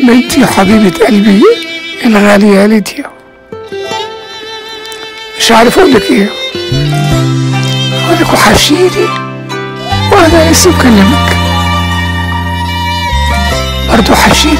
بنتي وحبيبة قلبي الغالية ليديا مش عارف اقول لك ايه اقول لك وحشيني وانا لسه بكلمك برضه وحشيني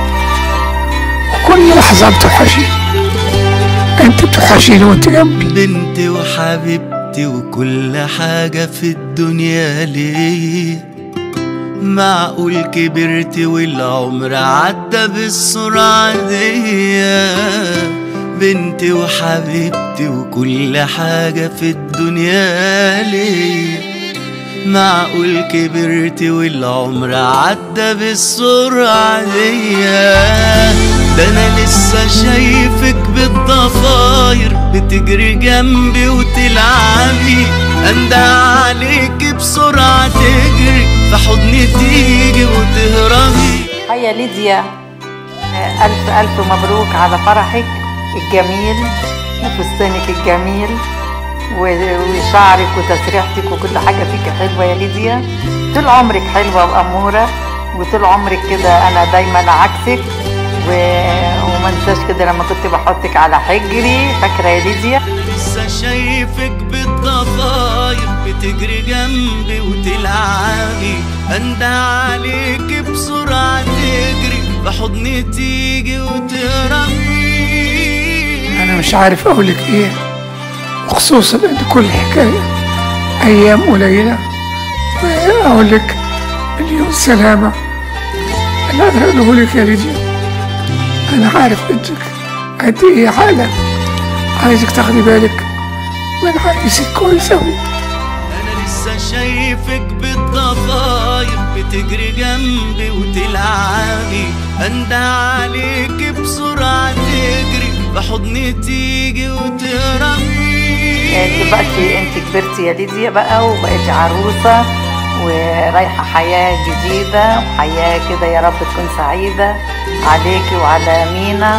وكل لحظة بتوحشيني انت بتوحشيني وانت جنبي بنتي وحبيبتي وكل حاجة في الدنيا ليه معقول كبرت والعمر عدى بالسرعة دي بنتي وحبيبتي وكل حاجة في الدنيا ليه معقول كبرت والعمر عدى بالسرعة دي ده انا لسه شايفك بالضفاير بتجري جنبي وتلعبي اندى عليك بسرعة تجري في حضني تيجي وتهربي هيا ليديا آه، ألف ألف مبروك على فرحك الجميل وفستانك الجميل و- وشعرك وتسريحتك وكل حاجة فيك حلوة يا ليديا طول عمرك حلوة وأمورة وطول عمرك كده أنا دايما عكسك و... وما انساش كده لما كنت بحطك على حجري فاكرة يا ليديا لسه شايفك بالضفاير بتجري جنبي وتلعبي اندى عليك بسرعة تجري بحضني تيجي وتهربي انا مش عارف اقول لك ايه وخصوصا ان كل حكايه ايام قليله واقول لك مليون سلامه اللي اقدر اقوله لك يا ليديا انا عارف انتك قد ايه عقلك عايزك تاخدي بالك من عريسك كويس اوي انا لسه شايفك بالضفاير بتجري جنبي وتلعبي اندى عليك بسرعة تجري بحضني تيجي وتهربي آه، دلوقتي انت كبرتي يا ليديا بقى وبقيتي عروسة ورايحة حياة جديدة وحياة كده يا رب تكون سعيدة عليكي وعلى مينا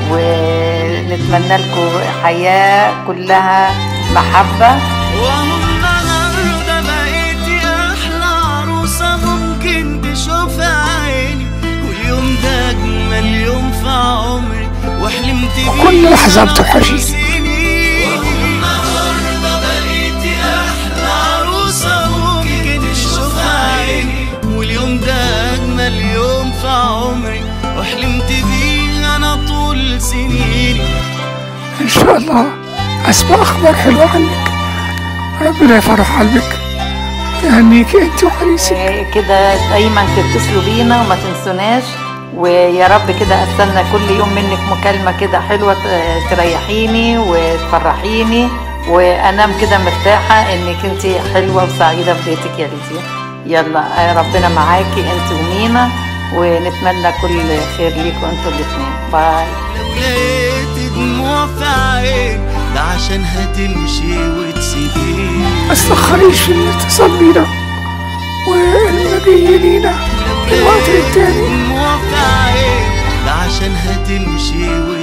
ونتمنى لكم حياة كلها محبة وهو النهارده بقيتي احلى عروسه ممكن تشوفها عيني واليوم ده اجمل يوم في عمري وحلمت بيه وكل لحظة بتوحشيني. سنين. وهو النهارده بقيتي احلى عروسه ممكن تشوفها عيني واليوم ده اجمل يوم في عمري وحلمت بيه انا طول سنيني ان شاء الله اسمع اخبار حلوه عنك ربنا يفرح قلبك يهنيكي انت وعريسك آه، كده دايما تتصلوا بينا وما تنسوناش ويا رب كده استنى كل يوم منك مكالمة كده حلوة ت- تريحيني وتفرحيني وانام كده مرتاحة انك انت حلوة وسعيدة في بيتك يا ليديا يلا آه، ربنا معاكي انت ومينا ونتمنى كل خير ليكوا انتوا الاثنين باي لو لقيت دموع في عين ده عشان هتمشي وتسيبيني ما تتأخريش في الاتصال بينا والمجي لينا في الوقت التاني دموع في عين ده عشان هتمشي